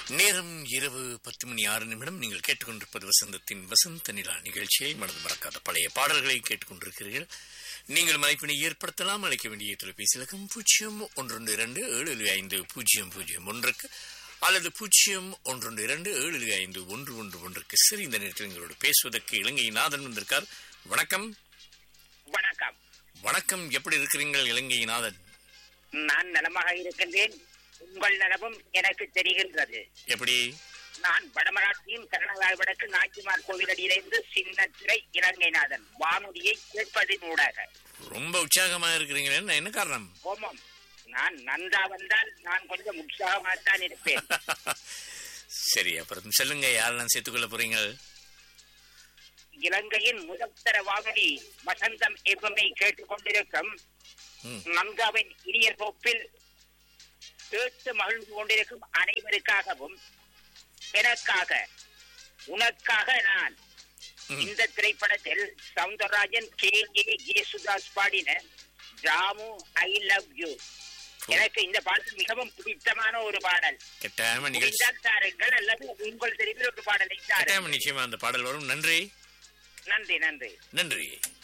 நேரம் இரவு பத்து மணி ஆறு நிமிடம் நீங்கள் கேட்டுக்கொண்டிருப்பது வசந்தத்தின் வசந்த நிலா நிகழ்ச்சியை மனது மறக்காத பழைய பாடல்களை கேட்டுக்கொண்டிருக்கிறீர்கள் நீங்கள் மலைப்பினை ஏற்படுத்தலாம் அழைக்க வேண்டிய தொலைபேசி இலக்கம் பூஜ்ஜியம் ஒன்று இரண்டு ஏழு ஐந்து பூஜ்ஜியம் பூஜ்ஜியம் ஒன்றுக்கு அல்லது பூஜ்ஜியம் ஒன்று இரண்டு ஏழு ஐந்து ஒன்று ஒன்று ஒன்றுக்கு சரி இந்த நேரத்தில் எங்களோடு பேசுவதற்கு இலங்கை நாதன் வந்திருக்கார் வணக்கம் வணக்கம் வணக்கம் எப்படி இருக்கிறீர்கள் இலங்கை நாதன் நான் நலமாக இருக்கின்றேன் உங்கள் நலமும் எனக்கு தெரிகின்றது எப்படி நான் வடமராட்சியும் கர்நாடகா வடக்கு நாச்சிமார் கோவிலடியிலிருந்து சின்னத்திரை இலங்கைநாதன் வானொலியை கேட்பதின் ஊடாக ரொம்ப உற்சாகமா இருக்கிறீங்களே என்ன- என்ன காரணம் ஓமம் நான் நன்றா வந்தால் நான் கொஞ்சம் உற்சாகமாகத்தான் இருப்பேன் சரி அப்புறம் சொல்லுங்க யாரெல்லாம் சேர்த்துக்கொள்ள போறீங்க இலங்கையின் முதற்தர வானொலி வசந்தம் எப்பமை கேட்டுக்கொண்டிருக்கும் ம். நன்காவின் இனிய தொப்பில் கேட்டு மகிழ்ந்து கொண்டிருக்கும் அனைவருக்காகவும் எனக்காக உனக்காக நான் ம். இந்த திரைப்படத்தில் சவுந்தரராஜன் கே ஏ ஜேசுதாஸ் பாடின ராமு ஐ லவ் யூ எனக்கு இந்த பாடல் மிகவும் பிடித்தமான ஒரு பாடல் கட்டாயமா நிகழ்ச்சி முடிந்தால் தாருங்கள் அல்லது உங்கள் தெரிவில் ஒரு பாடலை தாருங்கள் கட்டாயமா நிச்சயமா அந்த பாடல் வரும் நன்றி நன்றி நன்றி நன்றி